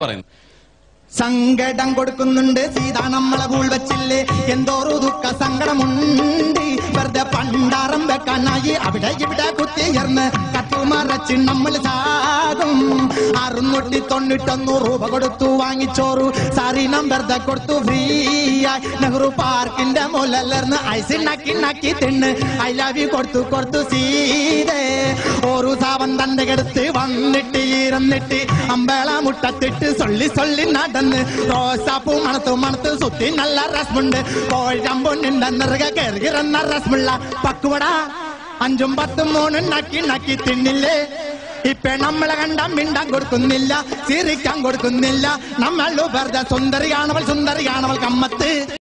പറയുന്നു സങ്കടം കൊടുക്കുന്നുണ്ട് സീത നമ്മളെ കൂൾ വെച്ചില്ലേ എന്തോരു ദുഃഖ സങ്കടമുണ്ട് വെറുതെ പണ്ടാറം വെക്കാനായി അവിടെ ഇവിടെ കുത്തിയർന്ന് കത്തുമറച്ച് നമ്മൾ ചാകും അറുന്നൂറ്റി തൊണ്ണൂറ്റൊന്ന് രൂപ കൊടുത്തു വാങ്ങിച്ചോറു സാറിനം വെറുതെ കൊടുത്തു ഫ്രീ ആയി നെഹ്റു പാർക്കിന്റെ മുലർന്ന് ഐസ് നക്കി നക്കി തിന്ന് ഐ ലവ് യു കൊടുത്തു കൊടുത്തു സീതേ ഒരു സാവൻ തന്റെ കടുത്ത് വന്നിട്ട് ഇരുന്നിട്ട് അമ്പേള മുട്ടത്തിട്ട് സൊള്ളി സൊള്ളി നടന്ന് റോസാപ്പൂ മണത്തു മണത്ത് സുത്തി നല്ല രസമുണ്ട് കോഴമ്പൊന്നിന്റെ നിറക കയറുന്ന രസമുള്ള പക്കുവട അഞ്ചും പത്തും മൂന്നും നക്കി നക്കി തിന്നില്ലേ ഇപ്പൊ നമ്മളെ കണ്ട മിണ്ടാൻ കൊടുക്കുന്നില്ല ചിരിക്കാൻ കൊടുക്കുന്നില്ല നമ്മൾ വെറുതെ സുന്ദരിയാണവൾ സുന്ദരിയാണവൾ കമ്മത്ത്